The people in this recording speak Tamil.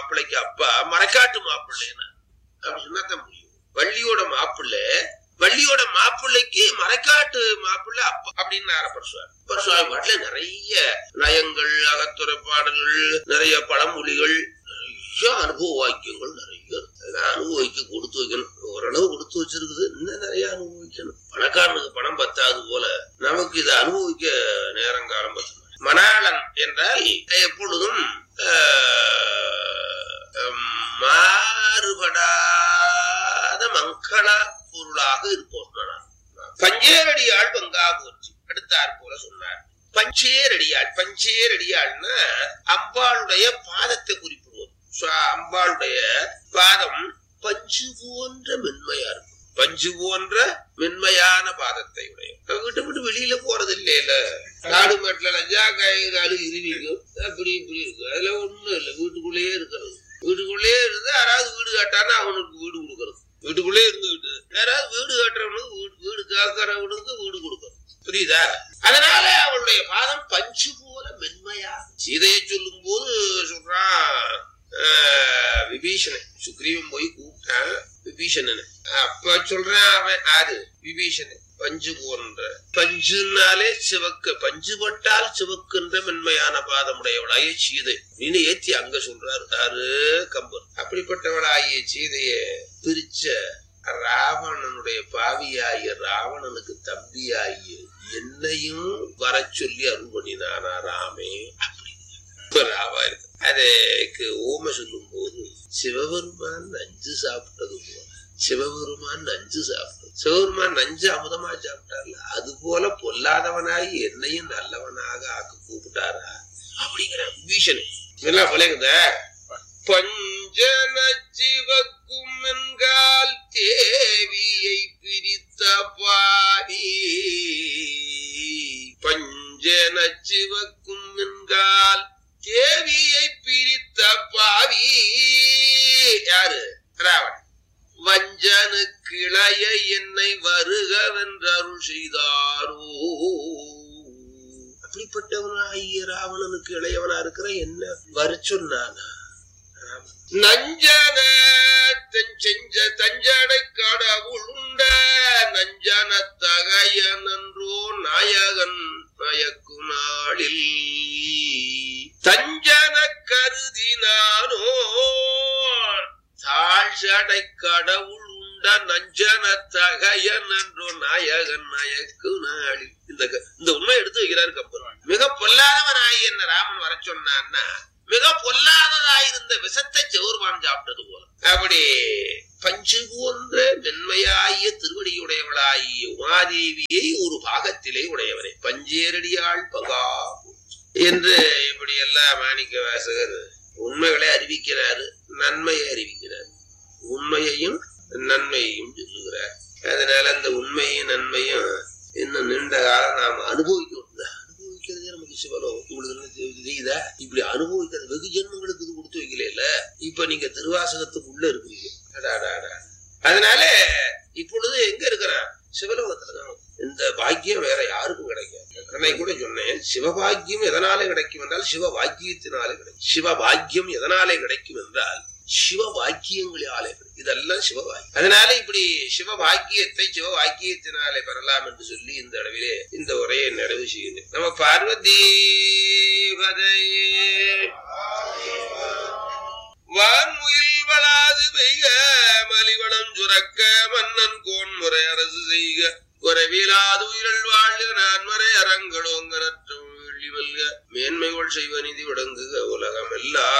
மாப்பிள்ளைக்கு அப்பா மரக்காட்டு மாப்பிள்ளைன்னு அப்படி சொன்னாதான் முடியும் வள்ளியோட மாப்பிள்ளை வள்ளியோட மாப்பிள்ளைக்கு மரக்காட்டு மாப்பிள்ளை அப்பா அப்படின்னு பரசுவார் பரசுவாமி பாட்டுல நிறைய நயங்கள் அகத்துறை பாடல்கள் நிறைய பழமொழிகள் நிறைய அனுபவ வாக்கியங்கள் நிறைய இருக்கு. அதெல்லாம் அனுபவிக்க கொடுத்து வைக்கணும் ஓரளவு கொடுத்து வச்சிருக்குது இன்னும் நிறைய அனுபவிக்கணும் பணக்காரனுக்கு பணம் பத்தாது போல நமக்கு இதை அனுபவிக்க நேரம் காலம் பத்தணும் மணாளன் என்றால் எப்பொழுதும் ஆஹ், மாறுபடாத மங்கள பொருளாக இருப்போம் மணாளன். பஞ்சேரடியாள் பங்கா போச்சு அடுத்தாற் போல சொன்னார் பஞ்சேரடியாள் பஞ்சேரடியாள்னா அம்பாளுடைய பாதத்தை குறிப்பிடுவது சுவா- அம்பாளுடைய பாதம் பஞ்சு போன்ற மென்மையா இருக்கும் பஞ்சு போன்ற மென்மையான பாதத்தை உடைய விட்டு விட்டு வெளியில போறது இல்லையில காடு மேட்டுல லஞ்சா கை காலு இருவிக்கும் அப்படி இப்படி இருக்கு அதுல ஒண்ணும் இல்லை வீட்டுக்குள்ளேயே இருக்கிறது வீட்டுக்குள்ளேயே இருந்து யாராவது வீடு கட்டானா அவனுக்கு வீடு கொடுக்கறது வீட்டுக்குள்ளே இருந்துகிட்டு யாராவது வீடு கட்டுறவனுக்கு வீடு வீடு காக்கிறவனுக்கு வீடு கொடுக்கறது புரியுதா அதனால அவளுடைய பாதம் பஞ்சு போல மென்மையா சீதையை சொல்லும் போது சொல்றான் ஆஹ், விபீஷணன் சுக்ரீவன் போய் கூப்பிட்டான் விபீஷணன் அப்ப சொல்றான் அவன் யாரு விபீஷணன் பஞ்சு போன்ற பஞ்சுனாலே சிவக்கு பஞ்சு பட்டால் சிவக்குன்ற மென்மையான பாதமுடையவளாகிய சீதை நீனு ஏத்தி அங்க சொல்றாரு யாரு கம்பர் அப்படிப்பட்டவளாகிய சீதைய பிரிச்ச ராவணனுடைய பாவியாகிய ராவணனுக்கு தம்பியாகிய என்னையும் வர சொல்லி அருள் பண்ணினானா ராமே அப்படி இப்ப ராவா இருக்கு அதுக்கு ஓம சொல்லும் போது சிவபெருமான் நஞ்சு சாப்பிட்டது போல சிவபெருமான் நஞ்சு சாப்பிட்டது சிவபெருமான் நஞ்சு அமுதமா சாப்பிட்டார்ல அது போல பொல்லாதவனாகி என்னையும் நல்லவனாக ஆக்க கூப்பிட்டாரா அப்படிங்கிற பீஷன் இதெல்லாம் பழகுத பஞ்சன சிவக்கும் என்கால் தேவியை பிரித்த பாடி பஞ்சன சிவக்கும் என்கால் தேவியை பிரித்த பாவி யாரு ராவணன் வஞ்சனு கிளைய என்னை வருகவென்று அருள் செய்தாரோ அப்படிப்பட்டவனாகிய ராவணனுக்கு இளையவனா இருக்கிற என்ன வர சொன்னானா நஞ்சன தன் செஞ்ச தஞ்சடை கடவுள் உண்ட நஞ்சன தகைய நன்றோ நாயகன் மயக்கு நாளில் தஞ்சன கருதினானோ தாழ்சடை கடவுள் உண்ட நஞ்சன தகையன் என்றோ நாயகன் மயக்கு நாளில் இந்த க- இந்த உண்மை எடுத்து வைக்கிறார் கப்பல் மிக பொல்லாதவனாகி என்ன ராமன் வர சொன்னான்னா மிக பொல்லாததாயிருந்த விஷத்தை செவுர்வான் சாப்பிட்டது போல அப்படி பஞ்சு போன்ற மென்மையாகிய திருவடியுடையவளாகிய உமாதேவியை ஒரு பாகத்திலே உடையவனே பஞ்சேரடியாள் பகா என்று இப்படி எல்லாம் மாணிக்க வாசகர் உண்மைகளை அறிவிக்கிறாரு நன்மையை அறிவிக்கிறார் உண்மையையும் நன்மையையும் சொல்லுகிறார் அதனால அந்த உண்மையும் நன்மையும் இன்னும் நீண்ட காலம் நாம் அனுபவிக்கணும் அனுபவிக்கிறதே நமக்கு சிவலோகம் உங்களுக்கு என்ன தெரி- தெரியுதா இப்படி அனுபவிக்கிறது வெகு ஜென்மங்களுக்கு இது கொடுத்து வைக்கல இப்ப நீங்க திருவாசகத்துக்கு உள்ள இருக்கிறீங்க அடாடாடா. அதனால இப்பொழுது எங்க இருக்கிறான் சிவலோகத்துல தான் இந்த பாக்கியம் வேற யாருக்கும் கிடைக்காது அன்னைக்கு கூட சொன்னேன் சிவபாக்கியம் எதனாலே கிடைக்கும் என்றால் சிவ பாக்கியத்தினாலே கிடைக்கும் சிவ பாக்கியம் எதனாலே கிடைக்கும் என்றால் சிவ வாக்கியங்களாலே கிடைக்கும். இதெல்லாம் சிவபாக்கியம் அதனால இப்படி சிவ பாக்கியத்தை சிவ வாக்கியத்தினாலே பெறலாம் என்று சொல்லி இந்த அளவிலே இந்த உரையை நிறைவு செய்கிறேன் நம்ம பார்வதி வான்முயில் வளாது பெய்க மலிவளம் சுரக்க மன்னன் கோன் முறை அரசு செய்க குறைவிலாது உயிரல் வாழ்க நான்மறை அறங்களோங்க நற்றம் வெள்ளி வெல்க மேன்மைகள் செய்வ நிதி விளங்குக உலகம் எல்லாம்